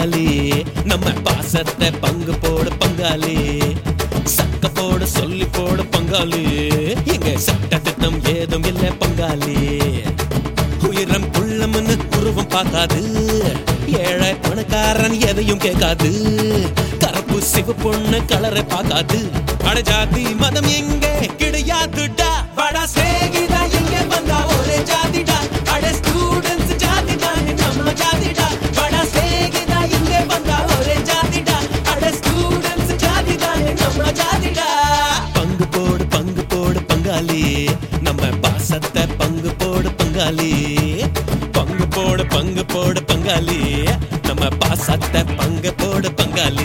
பங்காளி நம்ம பாசத்தை பங்கு போடு பங்காளி சக்க போடு சொல்லி போடு பங்காளி இங்க சட்ட திட்டம் ஏதும் இல்ல பங்காளி உயரம் குள்ளம்னு உருவம் பார்க்காது ஏழை பணக்காரன் எதையும் கேட்காது கருப்பு சிவப்புண்ணு கலரை பார்க்காது அட ஜாதி மதம் எங்க கிடையாதுடா வடா சேகிதா எங்க வந்தா ஒரே ஜாதிடா அட ஸ்டூடெண்ட்ஸ் ஜாதிடா நம்ம ஜாதிடா வடா சேகிதா எங்க வந்தா ஒரே ஜாதிடா அட ஸ்டூடெண்ட்ஸ் ஜாதிடா நம்ம ஜாதிடா பங்கு போடு பங்கு போடு பங்காளி நம்ம பாசத்தை பங்கு போடு பங்காளி பங்கு போடு பங்கு போடு பங்காளி நம்ம பாசத்தை பங்கு போடு பங்காளி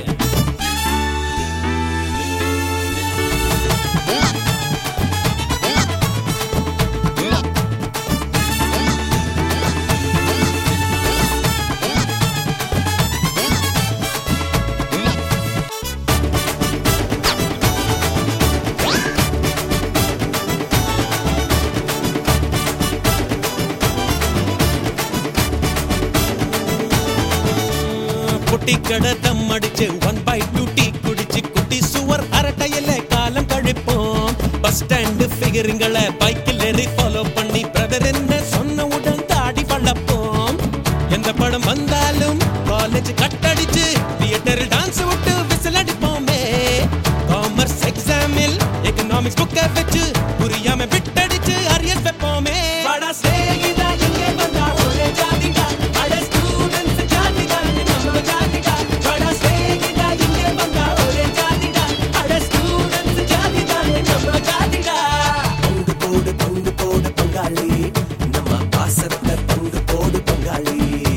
பொட்டி கடை தம் அடிச்சு ஒன் பை டூ டீ குடிச்சு குட்டி சுவர் அரட்டையில காலம் கழிப்போம் பஸ் ஸ்டாண்டு ஃபிகருங்களை பைக்கில் ஏறி ஃபாலோ பண்ணி பிரதர் என்ன சொன்னவுடன் தாடி வளர்ப்போம் எந்த படம் வந்தாலும் காலேஜ் கட்டடிச்சு தியேட்டர் டான்ஸ் விட்டு விசில் அடிப்போமே காமர்ஸ் எக்ஸாமில் எக்கனாமிக்ஸ் புக்கை வச்சு புரியாம விட்டடிச்சு அரியர் வைப்போமே வடா சேகிதா எங்கே வந்தா ஒரே ஜாதிடா அட ஸ்டூடெண்ட்ஸ் ஜாதிடா நம்ம ஜாதிடா வடா சேகிதா எங்கே வந்தா ஒரே ஜாதிடா அட ஸ்டூடெண்ட்ஸ் ஜாதிடா நம்ம ஜாதிடா பங்கு போடு பங்கு போடு பங்காளி நம்ம பாசத்தை பங்கு போடு பங்காளி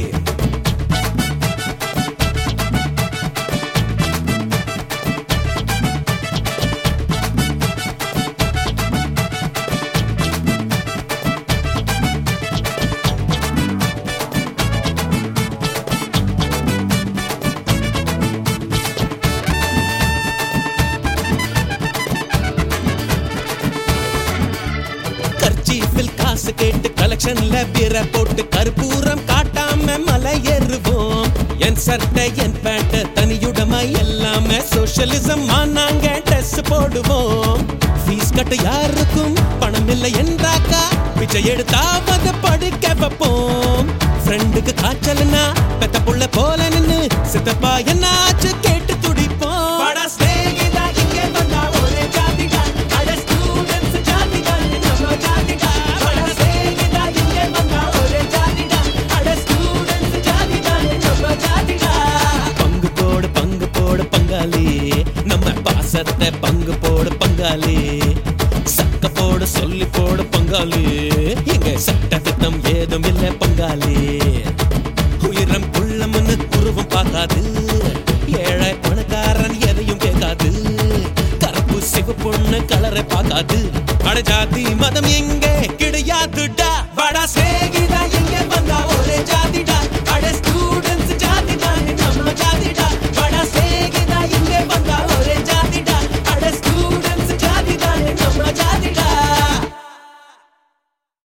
கர்ச்சீஃபில் காசு கேட்டு கலெக்ஷன்ல பிற போட்டு கற்பூரம் காட்டாம மலை ஏறுவோம் என் சட்டை என் பேண்ட் தனியுடமை எல்லாமே சோஷியலிசம் நாங்க ட்ரெஸ் போடுவோம் ஃபீஸ் கட்ட யாருக்கும் பணம் இல்லை என்றாக்கா பிச்சை எடுத்தாவது படுக்க வைப்போம் ஃப்ரெண்டுக்கு காய்ச்சல்னா பெத்த புள்ள போல நின்னு சித்தப்பா என்ன ஆச்சு கேட்டு துடிப்போம் படா ஸ்நேகிதா இங்கே வந்தா ஒரே ஜாதிடா அட ஸ்டூடெண்ட்ஸ் ஜாதிடா நம்ம ஜாதிடா படா ஸ்நேகிதா இங்கே வந்தா ஒரே ஜாதிடா அட ஸ்டூடெண்ட்ஸ் ஜாதிடா நம்ம ஜாதிடா பங்கு போடு பங்கு போடு பங்காளி நம்ம பாசத்தை பங்கு போடு பங்காளி சக்க போடு சொல்லி போடு பங்காளி இங்க சட்ட திட்டம் ஏதும் இல்ல பங்காளி உயரம் குள்ளம்னு உருவம் பார்க்காது ஏழை பணக்காரன் எதையும் கேட்காது கருப்பு சிவப்புண்ணு கலரை பார்க்காது அட ஜாதி மதம் எங்க கிடையாதுடா வடா சேகிதா